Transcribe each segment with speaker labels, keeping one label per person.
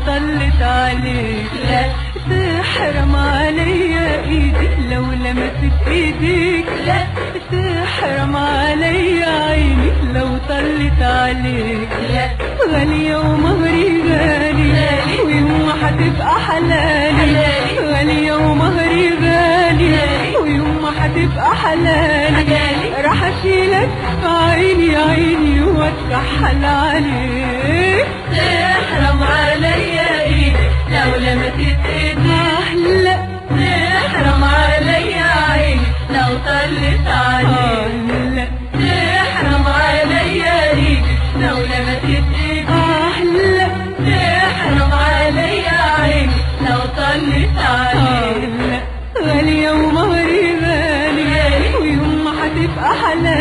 Speaker 1: طلت عليك لا تحرم عليا ايدي لو لمست ايديك لا تحرم عليا عيني لو طلت عليك لا غالية ومهري غالي ويوم هتبقى حلالي غالية ومهري غالي ويوم هتبقى حلالي راح اشيلك في عيني عيني واتكحل عليك
Speaker 2: تحرم عليا ايدي لو لمست ايدي
Speaker 1: احلى
Speaker 2: تحرم عليا عيني لو طلت عليك
Speaker 1: احلى
Speaker 2: تحرم عليا ايدي لو لمست ايدي
Speaker 1: احلى
Speaker 2: تحرم عليا عيني لو طلت عليك
Speaker 1: احلى غالية ومهري غالي ويوم ما هتبقى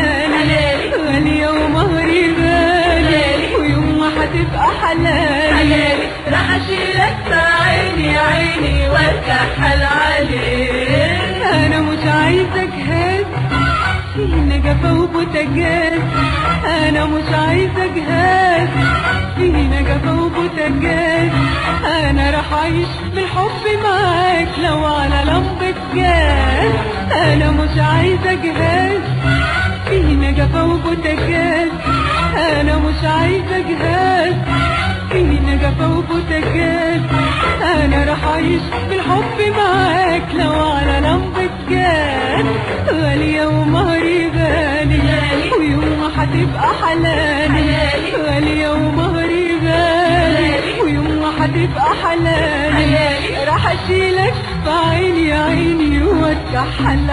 Speaker 1: حلالي غالية ومهري غالي ويوم ما هتبقى حلالي
Speaker 2: راح اشيلك في عيني عيني واتكحل عليك
Speaker 1: انا مش عايزة جهاز فيه نجفة وبوتجاز انا مش عايزة جهاز فيه نجفة وبوتجاز انا راح اعيش بالحب معاك لو على لمبة جاز انا مش عايزة جهاز فيه نجفة وبوتجاز انا مش عايزة جهاز فيه نجفة وبوتجاز انا راح اعيش بالحب معاك لو على لمبة جاز غالية ومهري غالي ويوم ما هتبقى حلالي غالية ومهري غالي ويوم ما هتبقى حلالي راح اشيلك في عيني عيني واتكحل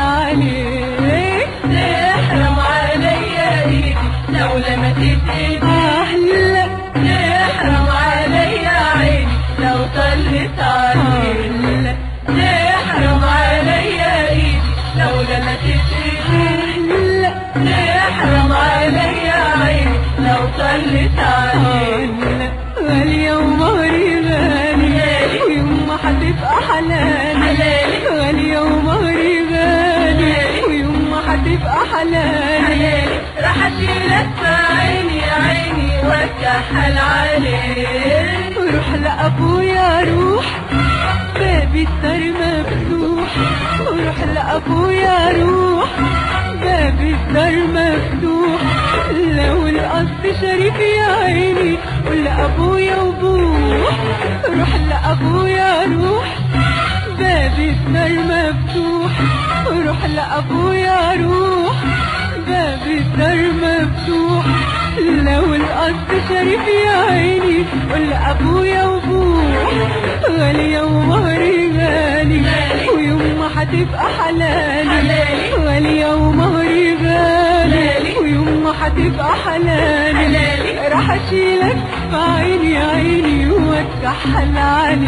Speaker 1: عليك
Speaker 2: تحرم عليا ايدي لو لمست ايدي
Speaker 1: احلى
Speaker 2: تحرم عليا عيني لو طلت عليك
Speaker 1: احلى
Speaker 2: تحرم عليا ايدي لو لمست ايدي
Speaker 1: احلى
Speaker 2: تحرم عليا عيني لو طلت عليك
Speaker 1: احلى غالية ومهري غالي ويوم ما هتبقى حلالي غالية ومهري غالي ويوم ما هتبقى حلالي
Speaker 2: راح اشيلك في عيني عيني واتكحل عليك
Speaker 1: روح لأبويا روح بابي الدار مفتوح روح لأبويا روح بابي الدار مفتوح لو القصد شريك يا عيني قول لأبويا وبوح روح لأبويا روح بابي الدار مفتوح روح لأبويا روح بابي الدار مفتوح لو القصد شريف يا عيني قول لأبويا وبوح غالية ومهري غالي ويوم ما هتبقى حلالي غالية ومهري غالي ويوم ما هتبقى حلالي راح اشيلك في عيني عيني واتكحل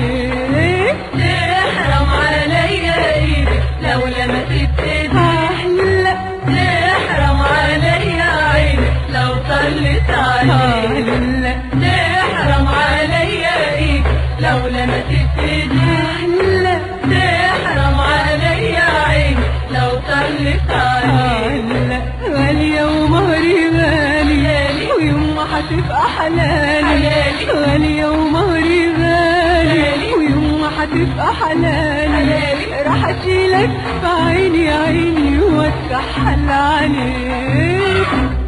Speaker 1: عليك
Speaker 2: تحرم عليا ايدي لو لمست ايدي
Speaker 1: احلى
Speaker 2: تحرم عليا عيني لو طلت عليك
Speaker 1: احلى
Speaker 2: تحرم عليا ايدي لو لمست ايدي
Speaker 1: احلى
Speaker 2: تحرم عليا عيني لو طلت عليك
Speaker 1: احلى غالية ومهري غالي ويوم ما هتبقى حلالي غالية ومهري غالي ويوم ما هتبقى حلالي راح اشيلك في عيني عيني واتكحل عليك